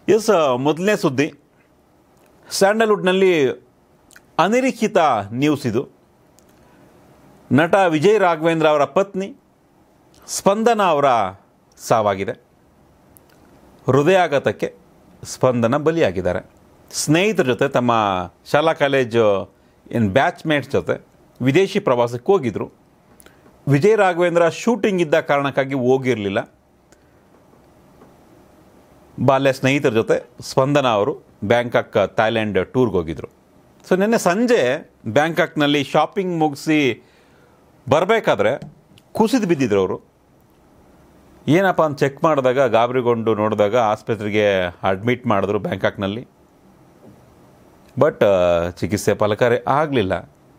S ಮೊದಲನೇ ಸುದ್ದಿ ಸ್ಯಾಂಡಲ್ವುಡ್ನಲ್ಲಿ ಅನಿರೀಕ್ಷಿತ ನ್ಯೂಸ್ ಇದು ನಟ ವಿಜಯ್ ರಾಘವೇಂದ್ರ ಅವರ ಪತ್ನಿ ಸ್ಪಂದನ ಅವರ ಸಾವಾಗಿದೆ ಹೃದಯಾಘಾತಕ್ಕೆ ಸ್ಪಂದನ ಬಲಿಯಾಗಿದ್ದಾರೆ ಸ್ನೇಹಿತರ ಜೊತೆ ತಮ್ಮ ಶಾಲಾ ಕಾಲೇಜು ಏನು ಬ್ಯಾಚ್ಮೇಟ್ಸ್ ಜೊತೆ ವಿದೇಶಿ ಪ್ರವಾಸಕ್ಕೆ ಹೋಗಿದ್ರು ವಿಜಯ್ ರಾಘವೇಂದ್ರ ಶೂಟಿಂಗ್ ಇದ್ದ ಕಾರಣಕ್ಕಾಗಿ ಹೋಗಿರಲಿಲ್ಲ ಬಾಲ್ಯ ಸ್ನೇಹಿತರ ಜೊತೆ ಸ್ಪಂದನ ಅವರು ಬ್ಯಾಂಕಾಕ್ ಥಾಯ್ಲ್ಯಾಂಡ್ ಟೂರ್ಗೆ ಹೋಗಿದ್ರು ಸೊ ನಿನ್ನೆ ಸಂಜೆ ಬ್ಯಾಂಕಾಕ್ನಲ್ಲಿ ಶಾಪಿಂಗ್ ಮುಗಿಸಿ ಬರಬೇಕಾದ್ರೆ ಕುಸಿದು ಬಿದ್ದಿದ್ರು ಅವರು ಏನಪ್ಪ ಅಂತ ಚೆಕ್ ಮಾಡಿದಾಗ ಗಾಬರಿಗೊಂಡು ನೋಡಿದಾಗ ಆಸ್ಪತ್ರೆಗೆ ಅಡ್ಮಿಟ್ ಮಾಡಿದ್ರು ಬ್ಯಾಂಕಾಕ್ನಲ್ಲಿ ಬಟ್ ಚಿಕಿತ್ಸೆ ಫಲಕಾರಿ ಆಗಲಿಲ್ಲ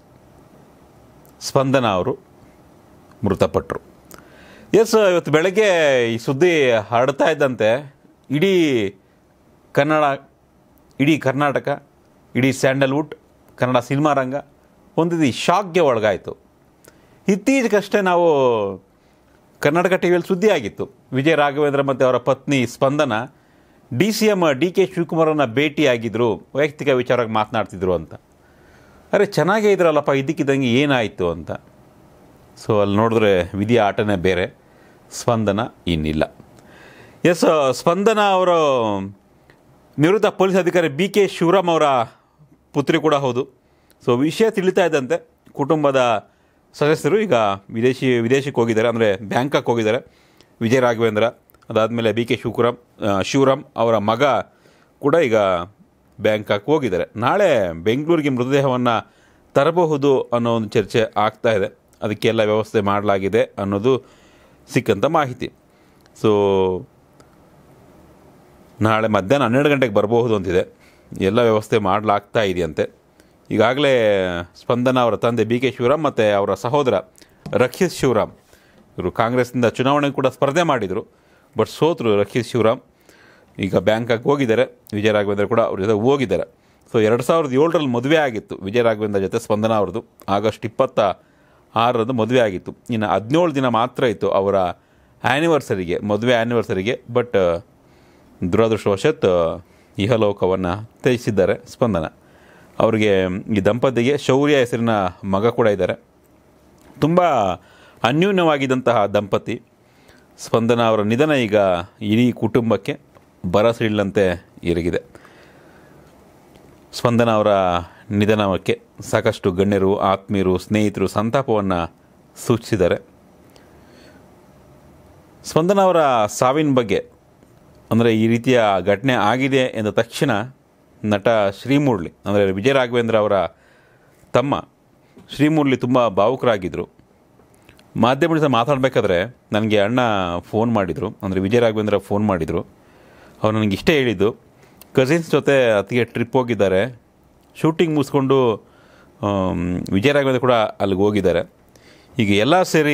ಸ್ಪಂದನ ಅವರು ಮೃತಪಟ್ಟರು ಎಸ್ ಇವತ್ತು ಬೆಳಗ್ಗೆ ಈ ಸುದ್ದಿ ಹರಡ್ತಾ ಇದ್ದಂತೆ ಇಡೀ ಕನ್ನಡ ಇಡೀ ಕರ್ನಾಟಕ ಇಡೀ ಸ್ಯಾಂಡಲ್ವುಡ್ ಕನ್ನಡ ಸಿನಿಮಾ ರಂಗ ಒಂದು ರೀತಿ ಶಾಕ್ಗೆ ಒಳಗಾಯಿತು ಇತ್ತೀಚೆಗಷ್ಟೇ ನಾವು ಕರ್ನಾಟಕ ಟಿ ವಿಯಲ್ಲಿ ಸುದ್ದಿ ಆಗಿತ್ತು ವಿಜಯ ರಾಘವೇಂದ್ರ ಮತ್ತು ಅವರ ಪತ್ನಿ Spandana D C M D K ಶಿವಕುಮಾರನ್ನ ಭೇಟಿಯಾಗಿದ್ದರು ವೈಯಕ್ತಿಕ ವಿಚಾರವಾಗಿ ಮಾತನಾಡ್ತಿದ್ರು ಅಂತ ಅರೆ ಚೆನ್ನಾಗೇ ಇದ್ರಲ್ಲಪ್ಪ ಇದಕ್ಕಿದ್ದಂಗೆ ಏನಾಯಿತು ಅಂತ ಸೊ ಅಲ್ಲಿ ನೋಡಿದ್ರೆ ವಿಧಿ ಆಟನೇ ಬೇರೆ ಸ್ಪಂದನ ಇನ್ನಿಲ್ಲ ಎಸ್ ಸ್ಪಂದನ ಅವರು ನಿವೃತ್ತ ಪೊಲೀಸ್ ಅಧಿಕಾರಿ ಬಿ ಕೆ ಶಿವರಾಮ್ ಅವರ ಪುತ್ರಿ ಕೂಡ ಹೌದು ಸೊ ವಿಷಯ ತಿಳಿತಾ ಇದ್ದಂತೆ ಕುಟುಂಬದ ಸದಸ್ಯರು ಈಗ ವಿದೇಶಿ ವಿದೇಶಕ್ಕೆ ಹೋಗಿದ್ದಾರೆ ಅಂದರೆ ಬ್ಯಾಂಕಾಕ್ ಹೋಗಿದ್ದಾರೆ ವಿಜಯ ರಾಘವೇಂದ್ರ ಅದಾದಮೇಲೆ ಬಿ ಕೆ ಶಿವಕುರಾಮ್ ಆ, ಶಿವರಾಮ್ ಅವರ ಮಗ ಕೂಡ ಈಗ ಬ್ಯಾಂಕಾಕ್ ಹೋಗಿದ್ದಾರೆ ನಾಳೆ ಬೆಂಗಳೂರಿಗೆ ಮೃತದೇಹವನ್ನು ತರಬಹುದು ಅನ್ನೋ ಒಂದು ಚರ್ಚೆ ಆಗ್ತಾ ಇದೆ ಅದಕ್ಕೆಲ್ಲ ವ್ಯವಸ್ಥೆ ಮಾಡಲಾಗಿದೆ ಅನ್ನೋದು ಸಿಕ್ಕಂಥ ಮಾಹಿತಿ ಸೊ ನಾಳೆ ಮಧ್ಯಾಹ್ನ ಹನ್ನೆರಡು ಗಂಟೆಗೆ ಬರಬಹುದು ಅಂತಿದೆ ಎಲ್ಲ ವ್ಯವಸ್ಥೆ ಮಾಡಲಾಗ್ತಾ ಇದೆಯಂತೆ ಈಗಾಗಲೇ ಸ್ಪಂದನ ಅವರ ತಂದೆ ಬಿ ಕೆ ಶಿವರಾಮ್ ಮತ್ತು ಅವರ ಸಹೋದರ ರಕ್ಷಿತ್ ಶಿವರಾಮ್ ಇವರು ಕಾಂಗ್ರೆಸ್ನಿಂದ ಚುನಾವಣೆ ಕೂಡ ಸ್ಪರ್ಧೆ ಮಾಡಿದರು ಬಟ್ ಸೋತರು ರಕ್ಷಿತ್ ಶಿವರಾಮ್ ಈಗ ಬ್ಯಾಂಕಾಕ್ ಹೋಗಿದ್ದಾರೆ ವಿಜಯ ರಾಘವೇಂದ್ರ ಕೂಡ ಅವ್ರ ಜೊತೆ ಹೋಗಿದ್ದಾರೆ ಸೊ ಎರಡು ಸಾವಿರದ ಏಳರಲ್ಲಿ ಮದುವೆ ಆಗಿತ್ತು ವಿಜಯ ರಾಘವೇಂದ್ರ ಜೊತೆ ಸ್ಪಂದನ ಅವ್ರದ್ದು ಆಗಸ್ಟ್ ಇಪ್ಪತ್ತ ಆರರಂದು ಮದುವೆ ಆಗಿತ್ತು ಇನ್ನು ಹದಿನೇಳು ದಿನ ಮಾತ್ರ ಇತ್ತು ಅವರ ಆ್ಯನಿವರ್ಸರಿಗೆ ಮದುವೆ ಆ್ಯನಿವರ್ಸರಿಗೆ ಬಟ್ ದುರದೃಷ್ಟವಶಾತ್ ಇಹಲೋಕವನ್ನು ತ್ಯಜಿಸಿದ್ದಾರೆ ಸ್ಪಂದನ ಅವರಿಗೆ ಈ ದಂಪತಿಗೆ ಶೌರ್ಯ ಹೆಸರಿನ ಮಗ ಕೂಡ ಇದ್ದಾರೆ ತುಂಬ ಅನ್ಯೂನ್ಯವಾಗಿದ್ದಂತಹ ದಂಪತಿ ಸ್ಪಂದನ ಅವರ ನಿಧನ ಈಗ ಇಡೀ ಕುಟುಂಬಕ್ಕೆ ಬರಸಿಳ್ಳಂತೆ ಎರಗಿದೆ ಸ್ಪಂದನ ಅವರ ನಿಧನಕ್ಕೆ ಸಾಕಷ್ಟು ಗಣ್ಯರು ಆತ್ಮೀಯರು ಸ್ನೇಹಿತರು ಸಂತಾಪವನ್ನು ಸೂಚಿಸಿದ್ದಾರೆ ಸ್ಪಂದನ ಅವರ ಸಾವಿನ ಬಗ್ಗೆ ಅಂದರೆ ಈ ರೀತಿಯ ಘಟನೆ ಆಗಿದೆ ಎಂದ ತಕ್ಷಣ ನಟ ಶ್ರೀಮುರಳಿ ಅಂದರೆ ವಿಜಯ ರಾಘವೇಂದ್ರ ಅವರ ತಮ್ಮ ಶ್ರೀಮುರಳಿ ತುಂಬ ಭಾವುಕರಾಗಿದ್ದರು ಮಾಧ್ಯಮ ಜೊತೆ ಮಾತಾಡಬೇಕಾದ್ರೆ ನನಗೆ ಅಣ್ಣ ಫೋನ್ ಮಾಡಿದರು ಅಂದರೆ ವಿಜಯ ರಾಘವೇಂದ್ರ ಫೋನ್ ಮಾಡಿದರು ಅವ್ರು ನನಗೆ ಇಷ್ಟೇ ಹೇಳಿದ್ದು ಕಸಿನ್ಸ್ ಜೊತೆ ಅತ್ತಿಗೆ ಟ್ರಿಪ್ ಹೋಗಿದ್ದಾರೆ ಶೂಟಿಂಗ್ ಮುಗಿಸ್ಕೊಂಡು ಆಮ್, ವಿಜಯ ರಾಘವೇಂದ್ರ ಕೂಡ ಅಲ್ಲಿಗೆ ಹೋಗಿದ್ದಾರೆ ಈಗ ಎಲ್ಲ ಸೇರಿ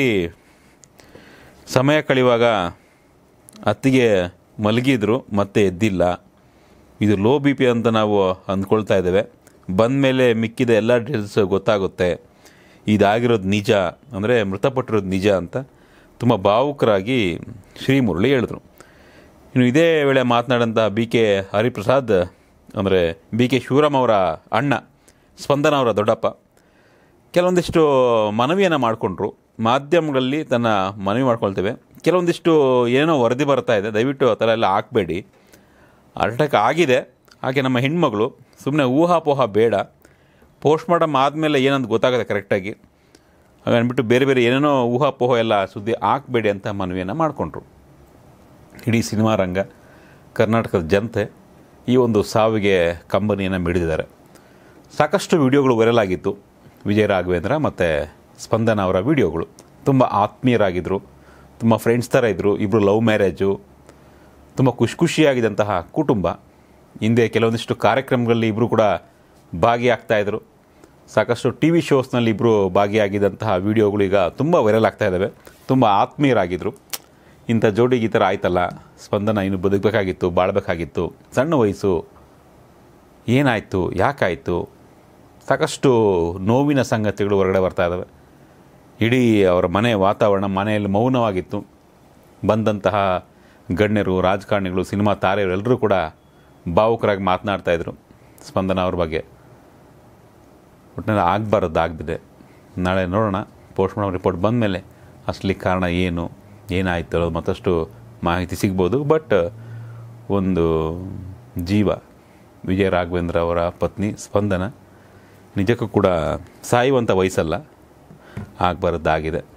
ಸಮಯ ಕಳೆಯುವಾಗ ಅತ್ತಿಗೆ ಮಲಗಿದ್ರು ಮತ್ತೆ ಎದ್ದಿಲ್ಲ ಇದು ಲೋ ಬಿ ಪಿ ಅಂತ ನಾವು ಅಂದ್ಕೊಳ್ತಾ ಇದ್ದೇವೆ ಬಂದ ಮೇಲೆ ಮಿಕ್ಕಿದ ಎಲ್ಲ ಡೀಟೇಲ್ಸ್ ಗೊತ್ತಾಗುತ್ತೆ ಇದಾಗಿರೋದು ನಿಜ ಅಂದರೆ ಮೃತಪಟ್ಟಿರೋದು ನಿಜ ಅಂತ ತುಂಬ ಭಾವುಕರಾಗಿ ಶ್ರೀಮುರಳಿ ಹೇಳಿದ್ರು ಇನ್ನು ಇದೇ ವೇಳೆ ಮಾತನಾಡಿದಂಥ ಬಿ ಕೆ ಹರಿಪ್ರಸಾದ್ ಅಂದರೆ ಬಿ ಕೆ ಶಿವರಾಮ್ ಅವರ ಅಣ್ಣ ಸ್ಪಂದನ ಅವರ ದೊಡ್ಡಪ್ಪ ಕೆಲವೊಂದಿಷ್ಟು ಮನವಿಯನ್ನು ಮಾಡಿಕೊಂಡ್ರು ಮಾಧ್ಯಮಗಳಲ್ಲಿ ತನ್ನ ಮನವಿ ಮಾಡ್ಕೊಳ್ತೇವೆ ಕೆಲವೊಂದಿಷ್ಟು ಏನೋ ವರದಿ ಬರ್ತಾ ಇದೆ ದಯವಿಟ್ಟು ಆ ಥರ ಎಲ್ಲ ಹಾಕಬೇಡಿ ಅಟ್ಯಾಕ್ ಆಗಿದೆ ಹಾಗೆ ನಮ್ಮ ಹೆಣ್ಮಗಳು ಸುಮ್ಮನೆ ಊಹಾಪೋಹ ಬೇಡ ಪೋಸ್ಟ್ ಮಾರ್ಟಮ್ ಆದಮೇಲೆ ಏನಂತ ಗೊತ್ತಾಗುತ್ತೆ ಕರೆಕ್ಟಾಗಿ ಹಾಗೆ ಅಂದ್ಬಿಟ್ಟು ಬೇರೆ ಬೇರೆ ಏನೇನೋ ಊಹಾಪೋಹ ಎಲ್ಲ ಸುದ್ದಿ ಹಾಕಬೇಡಿ ಅಂತ ಮನವಿಯನ್ನು ಮಾಡಿಕೊಂಡ್ರು ಇಡೀ ಸಿನಿಮಾ ರಂಗ ಕರ್ನಾಟಕದ ಜನತೆ ಈ ಒಂದು ಸಾವಿಗೆ ಕಂಬನಿಯನ್ನು ಮಿಡಿದಿದ್ದಾರೆ ಸಾಕಷ್ಟು ವಿಡಿಯೋಗಳು ವೈರಲ್ ಆಗಿತ್ತು ವಿಜಯ ರಾಘವೇಂದ್ರ ಮತ್ತು ಸ್ಪಂದನ ಅವರ ವಿಡಿಯೋಗಳು ತುಂಬ ಆತ್ಮೀಯರಾಗಿದ್ದರು ತುಂಬ ಫ್ರೆಂಡ್ಸ್ ಥರ ಇದ್ದರು ಇಬ್ಬರು ಲವ್ ಮ್ಯಾರೇಜು ತುಂಬ ಖುಷಿ ಖುಷಿಯಾಗಿದ್ದಂತಹ ಕುಟುಂಬ ಹಿಂದೆ ಕೆಲವೊಂದಿಷ್ಟು ಕಾರ್ಯಕ್ರಮಗಳಲ್ಲಿ ಇಬ್ಬರು ಕೂಡ ಭಾಗಿಯಾಗ್ತಾಯಿದ್ರು ಸಾಕಷ್ಟು ಟಿ ವಿ ಶೋಸ್ನಲ್ಲಿ ಇಬ್ಬರು ಭಾಗಿಯಾಗಿದ್ದಂತಹ ವಿಡಿಯೋಗಳು ಈಗ ತುಂಬ ವೈರಲ್ ಆಗ್ತಾ ಇದ್ದಾವೆ ತುಂಬ ಆತ್ಮೀಯರಾಗಿದ್ದರು ಇಂಥ ಜೋಡಿಗೆ ಈ ಥರ ಆಯ್ತಲ್ಲ ಸ್ಪಂದನ ಇನ್ನು ಬದುಕಬೇಕಾಗಿತ್ತು ಬಾಳಬೇಕಾಗಿತ್ತು ಸಣ್ಣ ವಯಸ್ಸು ಏನಾಯಿತು ಯಾಕಾಯಿತು ಸಾಕಷ್ಟು ನೋವಿನ ಸಂಗತಿಗಳು ಹೊರಗಡೆ ಬರ್ತಾ ಇದ್ದಾವೆ ಇಡೀ ಅವರ ಮನೆ ವಾತಾವರಣ ಮನೆಯಲ್ಲಿ ಮೌನವಾಗಿತ್ತು ಬಂದಂತಹ ಗಣ್ಯರು ರಾಜಕಾರಣಿಗಳು ಸಿನಿಮಾ ತಾರೆಯರು ಎಲ್ಲರೂ ಕೂಡ ಭಾವುಕರಾಗಿ ಮಾತನಾಡ್ತಾಯಿದ್ರು ಸ್ಪಂದನ ಅವ್ರ ಬಗ್ಗೆ ಒಟ್ಟಿನಲ್ಲಿ ಆಗಬಾರ್ದು ಆಗ್ಬಿದೆ ನಾಳೆ ನೋಡೋಣ ಪೋಸ್ಟ್ಮಾರ್ಟಮ್ ರಿಪೋರ್ಟ್ ಬಂದ ಮೇಲೆ ಅಸಲಿ ಕಾರಣ ಏನು ಏನಾಯಿತು ಅನ್ನೋದು ಮತ್ತಷ್ಟು ಮಾಹಿತಿ ಸಿಗ್ಬೋದು ಬಟ್ ಒಂದು ಜೀವ ವಿಜಯ ರಾಘವೇಂದ್ರ ಅವರ ಪತ್ನಿ ಸ್ಪಂದನ ನಿಜಕ್ಕೂ ಕೂಡ ಸಾಯುವಂಥ ವಯಸ್ಸಲ್ಲ ಆಗಬಾರ್ದಾಗಿದೆ